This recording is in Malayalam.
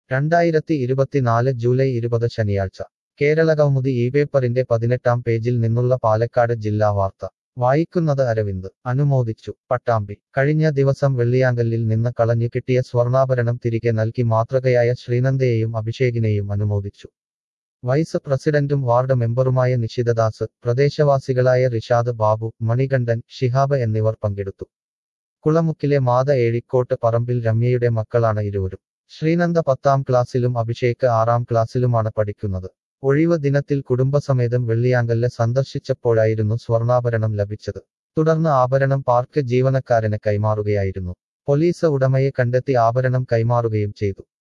രണ്ടായിരത്തി ഇരുപത്തിനാല് ജൂലൈ ഇരുപത് ശനിയാഴ്ച കേരളകൗമുദി ഈ പേപ്പറിന്റെ പതിനെട്ടാം പേജിൽ നിന്നുള്ള പാലക്കാട് ജില്ലാ വാർത്ത വായിക്കുന്നത് അരവിന്ദ് അനുമോദിച്ചു പട്ടാമ്പി കഴിഞ്ഞ ദിവസം വെള്ളിയാങ്കല്ലിൽ നിന്ന് കളഞ്ഞു കിട്ടിയ സ്വർണ്ണാഭരണം തിരികെ നൽകി മാതൃകയായ ശ്രീനന്ദയെയും അഭിഷേകിനെയും അനുമോദിച്ചു വൈസ് പ്രസിഡന്റും വാർഡ് മെമ്പറുമായ നിഷിതദാസ് പ്രദേശവാസികളായ റിഷാദ് ബാബു മണികണ്ഠൻ ഷിഹാബ് എന്നിവർ പങ്കെടുത്തു കുളമുക്കിലെ മാത ഏഴിക്കോട്ട് പറമ്പിൽ രമ്യയുടെ മക്കളാണ് ഇരുവരും ശ്രീനന്ദ പത്താം ക്ലാസ്സിലും അഭിഷേക് ആറാം ക്ലാസ്സിലുമാണ് പഠിക്കുന്നത് ഒഴിവ് ദിനത്തിൽ കുടുംബസമേതം വെള്ളിയാങ്കല്ല് സന്ദർശിച്ചപ്പോഴായിരുന്നു സ്വർണ്ണാഭരണം ലഭിച്ചത് തുടർന്ന് ആഭരണം പാർക്ക് ജീവനക്കാരന് കൈമാറുകയായിരുന്നു പോലീസ് ഉടമയെ കണ്ടെത്തി ആഭരണം കൈമാറുകയും ചെയ്തു